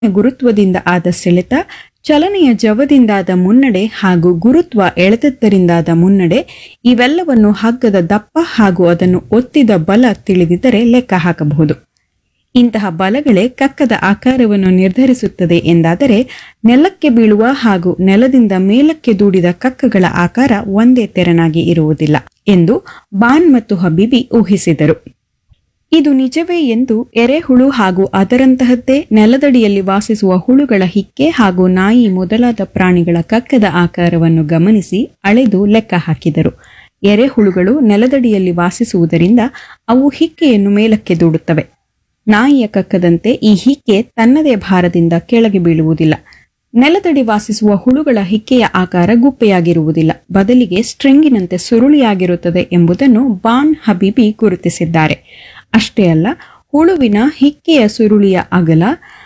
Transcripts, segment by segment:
ಗುರುತ್ವದಿಂದ ಆದ ಸೆಳೆತ ಚಲನೆಯ ಜವದಿಂದಾದ ಮುನ್ನಡೆ ಹಾಗೂ ಗುರುತ್ವ ಎಳೆತದ್ದರಿಂದಾದ ಮುನ್ನಡೆ ಇವೆಲ್ಲವನ್ನು ಹಗ್ಗದ ದಪ್ಪ ಹಾಗೂ ಅದನ್ನು ಒತ್ತಿದ ಬಲ ತಿಳಿದಿದ್ದರೆ ಲೆಕ್ಕ ಹಾಕಬಹುದು ಇಂತಹ ಬಲಗಳೇ ಕಕ್ಕದ ಆಕಾರವನ್ನು ನಿರ್ಧರಿಸುತ್ತದೆ ಎಂದಾದರೆ ನೆಲಕ್ಕೆ ಬೀಳುವ ಹಾಗೂ ನೆಲದಿಂದ ಮೇಲಕ್ಕೆ ದೂಡಿದ ಕಕ್ಕಗಳ ಆಕಾರ ಒಂದೇ ತೆರನಾಗಿ ಇರುವುದಿಲ್ಲ ಎಂದು ಬಾನ್ ಮತ್ತು ಹಬೀಬಿ ಊಹಿಸಿದರು ಇದು ನಿಜವೇ ಎಂದು ಎರೆಹುಳು ಹಾಗೂ ಅದರಂತಹದ್ದೇ ನೆಲದಡಿಯಲ್ಲಿ ವಾಸಿಸುವ ಹುಳುಗಳ ಹಿಕ್ಕೆ ಹಾಗೂ ನಾಯಿ ಮೊದಲಾದ ಪ್ರಾಣಿಗಳ ಕಕ್ಕದ ಆಕಾರವನ್ನು ಗಮನಿಸಿ ಅಳೆದು ಲೆಕ್ಕ ಹಾಕಿದರು ಎರೆಹುಳುಗಳು ನೆಲದಡಿಯಲ್ಲಿ ವಾಸಿಸುವುದರಿಂದ ಅವು ಹಿಕ್ಕೆಯನ್ನು ಮೇಲಕ್ಕೆ ದೂಡುತ್ತವೆ ನಾಯಿಯ ಕಕ್ಕದಂತೆ ಈ ಹಿಕ್ಕೆ ತನ್ನದೇ ಭಾರದಿಂದ ಕೆಳಗೆ ಬೀಳುವುದಿಲ್ಲ ನೆಲದಡಿ ವಾಸಿಸುವ ಹುಳುಗಳ ಹಿಕ್ಕೆಯ ಆಕಾರ ಗುಪ್ಪೆಯಾಗಿರುವುದಿಲ್ಲ ಬದಲಿಗೆ ಸ್ಟ್ರಿಂಗಿನಂತೆ ಸುರುಳಿಯಾಗಿರುತ್ತದೆ ಎಂಬುದನ್ನು ಬಾನ್ ಹಬೀಬಿ ಗುರುತಿಸಿದ್ದಾರೆ ಅಷ್ಟೇ ಅಲ್ಲ ಹುಳುವಿನ ಹಿಕ್ಕೆಯ ಸುರುಳಿಯ ಅಗಲ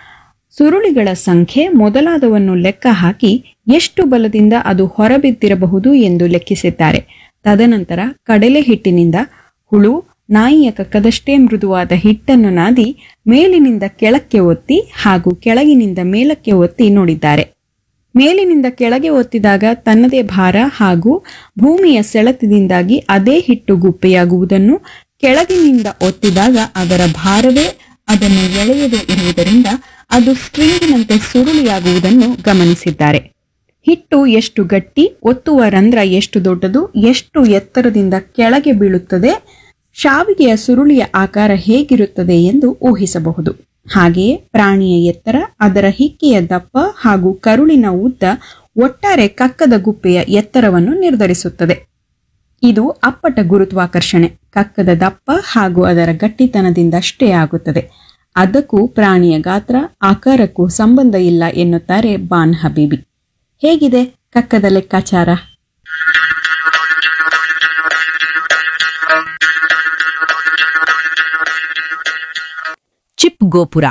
ಸುರುಳಿಗಳ ಸಂಖ್ಯೆ ಮೊದಲಾದವನ್ನು ಲೆಕ್ಕ ಹಾಕಿ ಎಷ್ಟು ಬಲದಿಂದ ಅದು ಹೊರಬಿದ್ದಿರಬಹುದು ಎಂದು ಲೆಕ್ಕಿಸಿದ್ದಾರೆ ತದನಂತರ ಕಡಲೆ ಹಿಟ್ಟಿನಿಂದ ಹುಳು ನಾಯಿಯ ಕಕ್ಕದಷ್ಟೇ ಮೃದುವಾದ ಹಿಟ್ಟನ್ನು ನಾದಿ ಮೇಲಿನಿಂದ ಕೆಳಕ್ಕೆ ಒತ್ತಿ ಹಾಗೂ ಕೆಳಗಿನಿಂದ ಮೇಲಕ್ಕೆ ಒತ್ತಿ ನೋಡಿದ್ದಾರೆ ಮೇಲಿನಿಂದ ಕೆಳಗೆ ಒತ್ತಿದಾಗ ತನ್ನದೇ ಭಾರ ಹಾಗೂ ಭೂಮಿಯ ಸೆಳೆತದಿಂದಾಗಿ ಅದೇ ಹಿಟ್ಟು ಗುಪ್ಪೆಯಾಗುವುದನ್ನು ಕೆಳಗಿನಿಂದ ಒತ್ತಿದಾಗ ಅದರ ಭಾರವೇ ಅದನ್ನು ಎಳೆಯದೇ ಇರುವುದರಿಂದ ಅದು ಸ್ಟ್ರಿಂಗಿನಂತೆ ಸುರುಳಿಯಾಗುವುದನ್ನು ಗಮನಿಸಿದ್ದಾರೆ ಹಿಟ್ಟು ಎಷ್ಟು ಗಟ್ಟಿ ಒತ್ತುವ ರಂಧ್ರ ಎಷ್ಟು ದೊಡ್ಡದು ಎಷ್ಟು ಎತ್ತರದಿಂದ ಕೆಳಗೆ ಬೀಳುತ್ತದೆ ಶಾವಿಗೆಯ ಸುರುಳಿಯ ಆಕಾರ ಹೇಗಿರುತ್ತದೆ ಎಂದು ಊಹಿಸಬಹುದು ಹಾಗೆಯೇ ಪ್ರಾಣಿಯ ಎತ್ತರ ಅದರ ಹಿಕ್ಕೆಯ ದಪ್ಪ ಹಾಗೂ ಕರುಳಿನ ಉದ್ದ ಒಟ್ಟಾರೆ ಕಕ್ಕದ ಗುಪ್ಪೆಯ ಎತ್ತರವನ್ನು ನಿರ್ಧರಿಸುತ್ತದೆ ಇದು ಅಪ್ಪಟ ಗುರುತ್ವಾಕರ್ಷಣೆ ಕಕ್ಕದ ದಪ್ಪ ಹಾಗೂ ಅದರ ಗಟ್ಟಿತನದಿಂದಷ್ಟೇ ಆಗುತ್ತದೆ ಅದಕ್ಕೂ ಪ್ರಾಣಿಯ ಗಾತ್ರ ಆಕಾರಕ್ಕೂ ಸಂಬಂಧ ಇಲ್ಲ ಎನ್ನುತ್ತಾರೆ ಬಾನ್ ಹಬೀಬಿ ಹೇಗಿದೆ ಕಕ್ಕದ ಲೆಕ್ಕಾಚಾರ ಚಿಪ್ ಗೋಪುರ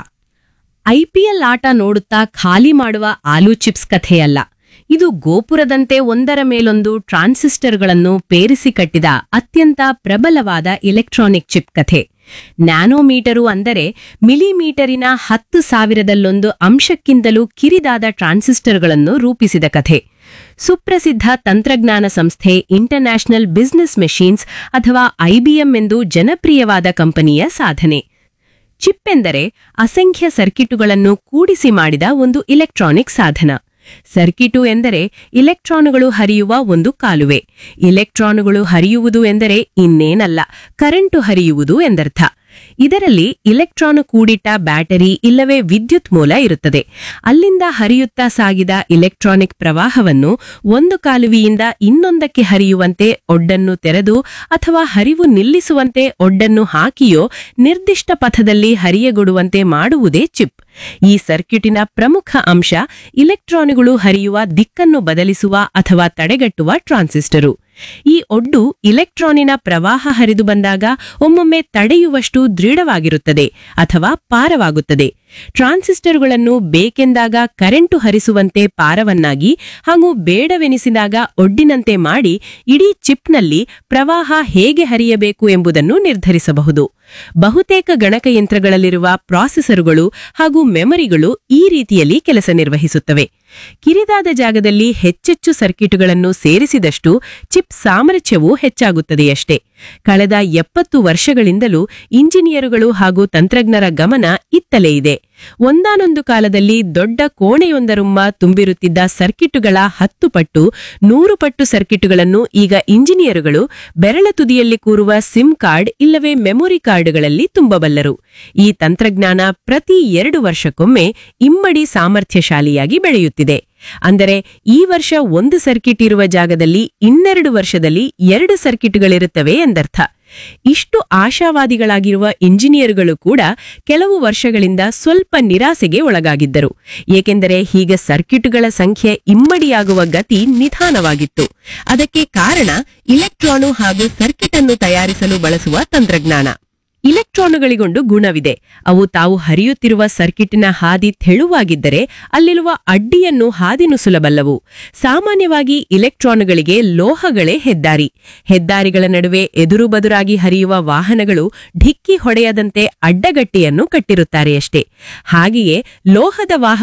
ಐಪಿಎಲ್ ಆಟ ನೋಡುತ್ತಾ ಖಾಲಿ ಮಾಡುವ ಆಲೂ ಚಿಪ್ಸ್ ಕಥೆಯಲ್ಲ ಇದು ಗೋಪುರದಂತೆ ಒಂದರ ಮೇಲೊಂದು ಟ್ರಾನ್ಸಿಸ್ಟರ್ಗಳನ್ನು ಪೇರಿಸಿ ಕಟ್ಟಿದ ಅತ್ಯಂತ ಪ್ರಬಲವಾದ ಇಲೆಕ್ಟ್ರಾನಿಕ್ ಚಿಪ್ ಕಥೆ ನ್ಯಾನೋಮೀಟರು ಅಂದರೆ ಮಿಲಿಮೀಟರಿನ ಹತ್ತು ಸಾವಿರದಲ್ಲೊಂದು ಅಂಶಕ್ಕಿಂತಲೂ ಕಿರಿದಾದ ಟ್ರಾನ್ಸಿಸ್ಟರ್ಗಳನ್ನು ರೂಪಿಸಿದ ಕಥೆ ಸುಪ್ರಸಿದ್ಧ ತಂತ್ರಜ್ಞಾನ ಸಂಸ್ಥೆ ಇಂಟರ್ನ್ಯಾಷನಲ್ ಬಿಸಿನೆಸ್ ಮೆಷೀನ್ಸ್ ಅಥವಾ ಐಬಿಎಂ ಎಂದು ಜನಪ್ರಿಯವಾದ ಕಂಪನಿಯ ಸಾಧನೆ ಚಿಪ್ ಎಂದರೆ ಅಸಂಖ್ಯ ಸರ್ಕಿಟುಗಳನ್ನು ಕೂಡಿಸಿ ಮಾಡಿದ ಒಂದು ಇಲೆಕ್ಟ್ರಾನಿಕ್ ಸಾಧನ ಸರ್ಕಿಟು ಎಂದರೆ ಇಲೆಕ್ಟ್ರಾನುಗಳು ಹರಿಯುವ ಒಂದು ಕಾಲುವೆ ಇಲೆಕ್ಟ್ರಾನುಗಳು ಹರಿಯುವುದು ಎಂದರೆ ಇನ್ನೇನಲ್ಲ ಕರೆಂಟು ಹರಿಯುವುದು ಎಂದರ್ಥ ಇದರಲ್ಲಿ ಇಲೆಕ್ಟ್ರಾನು ಕೂಡಿಟ್ಟ ಬ್ಯಾಟರಿ ಇಲ್ಲವೇ ವಿದ್ಯುತ್ ಮೂಲ ಇರುತ್ತದೆ ಅಲ್ಲಿಂದ ಹರಿಯುತ್ತಾ ಸಾಗಿದ ಇಲೆಕ್ಟ್ರಾನಿಕ್ ಪ್ರವಾಹವನ್ನು ಒಂದು ಕಾಲುವೆಯಿಂದ ಇನ್ನೊಂದಕ್ಕೆ ಹರಿಯುವಂತೆ ಒಡ್ಡನ್ನು ತೆರೆದು ಅಥವಾ ಹರಿವು ನಿಲ್ಲಿಸುವಂತೆ ಒಡ್ಡನ್ನು ಹಾಕಿಯೋ ನಿರ್ದಿಷ್ಟ ಪಥದಲ್ಲಿ ಹರಿಯಗೊಡುವಂತೆ ಮಾಡುವುದೇ ಚಿಪ್ ಈ ಸರ್ಕ್ಯೂಟಿನ ಪ್ರಮುಖ ಅಂಶ ಇಲೆಕ್ಟ್ರಾನುಗಳು ಹರಿಯುವ ದಿಕ್ಕನ್ನು ಬದಲಿಸುವ ಅಥವಾ ತಡೆಗಟ್ಟುವ ಟ್ರಾನ್ಸಿಸ್ಟರು ಈ ಒಡ್ಡು ಇಲೆಕ್ಟ್ರಾನಿನ ಪ್ರವಾಹ ಹರಿದು ಬಂದಾಗ ಒಮ್ಮೊಮ್ಮೆ ತಡೆಯುವಷ್ಟು ದೃಢವಾಗಿರುತ್ತದೆ ಅಥವಾ ಪಾರವಾಗುತ್ತದೆ ಟ್ರಾನ್ಸಿಸ್ಟರ್ಗಳನ್ನು ಬೇಕೆಂದಾಗ ಕರೆಂಟು ಹರಿಸುವಂತೆ ಪಾರವನ್ನಾಗಿ ಹಾಗೂ ಬೇಡವೆನಿಸಿದಾಗ ಒಡ್ಡಿನಂತೆ ಮಾಡಿ ಇಡೀ ಚಿಪ್ನಲ್ಲಿ ಪ್ರವಾಹ ಹೇಗೆ ಹರಿಯಬೇಕು ಎಂಬುದನ್ನು ನಿರ್ಧರಿಸಬಹುದು ಬಹುತೇಕ ಗಣಕಯಂತ್ರಗಳಲ್ಲಿರುವ ಪ್ರಾಸೆಸರುಗಳು ಹಾಗೂ ಮೆಮರಿಗಳು ಈ ರೀತಿಯಲ್ಲಿ ಕೆಲಸ ನಿರ್ವಹಿಸುತ್ತವೆ ಕಿರಿದಾದ ಜಾಗದಲ್ಲಿ ಹೆಚ್ಚೆಚ್ಚು ಸರ್ಕಿಟುಗಳನ್ನು ಸೇರಿಸಿದಷ್ಟು ಚಿಪ್ ಸಾಮರ್ಥ್ಯವೂ ಹೆಚ್ಚಾಗುತ್ತದೆಯಷ್ಟೇ ಕಳೆದ ಎಪ್ಪತ್ತು ವರ್ಷಗಳಿಂದಲೂ ಇಂಜಿನಿಯರುಗಳು ಹಾಗೂ ತಂತ್ರಜ್ಞರ ಗಮನ ಇತ್ತಲೇ ಇದೆ ಒಂದಾನೊಂದು ಕಾಲದಲ್ಲಿ ದೊಡ್ಡ ಕೋಣೆಯೊಂದರುಮ್ಮ ತುಂಬಿರುತ್ತಿದ್ದ ಸರ್ಕಿಟುಗಳ ಹತ್ತು ಪಟ್ಟು ನೂರು ಪಟ್ಟು ಸರ್ಕಿಟುಗಳನ್ನು ಈಗ ಇಂಜಿನಿಯರುಗಳು ಬೆರಳ ತುದಿಯಲ್ಲಿ ಕೂರುವ ಸಿಮ್ ಕಾರ್ಡ್ ಇಲ್ಲವೇ ಮೆಮೊರಿ ಕಾರ್ಡ್ಗಳಲ್ಲಿ ತುಂಬಬಲ್ಲರು ಈ ತಂತ್ರಜ್ಞಾನ ಪ್ರತಿ ಎರಡು ವರ್ಷಕ್ಕೊಮ್ಮೆ ಇಮ್ಮಡಿ ಸಾಮರ್ಥ್ಯಶಾಲಿಯಾಗಿ ಬೆಳೆಯುತ್ತಿದೆ ಅಂದರೆ ಈ ವರ್ಷ ಒಂದು ಸರ್ಕಿಟ್ ಇರುವ ಜಾಗದಲ್ಲಿ ಇನ್ನೆರಡು ವರ್ಷದಲ್ಲಿ ಎರಡು ಸರ್ಕಿಟ್ಗಳಿರುತ್ತವೆ ಎಂದರ್ಥ ಇಷ್ಟು ಆಶಾವಾದಿಗಳಾಗಿರುವ ಇಂಜಿನಿಯರುಗಳು ಕೂಡ ಕೆಲವು ವರ್ಷಗಳಿಂದ ಸ್ವಲ್ಪ ನಿರಾಸೆಗೆ ಒಳಗಾಗಿದ್ದರು ಏಕೆಂದರೆ ಹೀಗೆ ಸರ್ಕಿಟುಗಳ ಸಂಖ್ಯೆ ಇಮ್ಮಡಿಯಾಗುವ ಗತಿ ನಿಧಾನವಾಗಿತ್ತು ಅದಕ್ಕೆ ಕಾರಣ ಇಲೆಕ್ಟ್ರಾನು ಹಾಗೂ ಸರ್ಕಿಟ್ ಅನ್ನು ತಯಾರಿಸಲು ಬಳಸುವ ತಂತ್ರಜ್ಞಾನ ಇಲೆಕ್ಟ್ರಾನುಗಳಿಗೊಂದು ಗುಣವಿದೆ ಅವು ತಾವು ಹರಿಯುತ್ತಿರುವ ಸರ್ಕಿಟಿನ ಹಾದಿ ತೆಳುವಾಗಿದ್ದರೆ ಅಲ್ಲಿರುವ ಅಡ್ಡಿಯನ್ನು ಹಾದಿ ನುಸುಲಬಲ್ಲವು ಸಾಮಾನ್ಯವಾಗಿ ಇಲೆಕ್ಟ್ರಾನುಗಳಿಗೆ ಲೋಹಗಳೇ ಹೆದ್ದಾರಿ ಹೆದ್ದಾರಿಗಳ ನಡುವೆ ಎದುರು ಬದುರಾಗಿ ಹರಿಯುವ ವಾಹನಗಳು ಢಿಕ್ಕಿ ಹೊಡೆಯದಂತೆ ಅಡ್ಡಗಟ್ಟಿಯನ್ನು ಕಟ್ಟಿರುತ್ತಾರೆಯಷ್ಟೇ ಹಾಗೆಯೇ ಲೋಹದ ವಾಹನ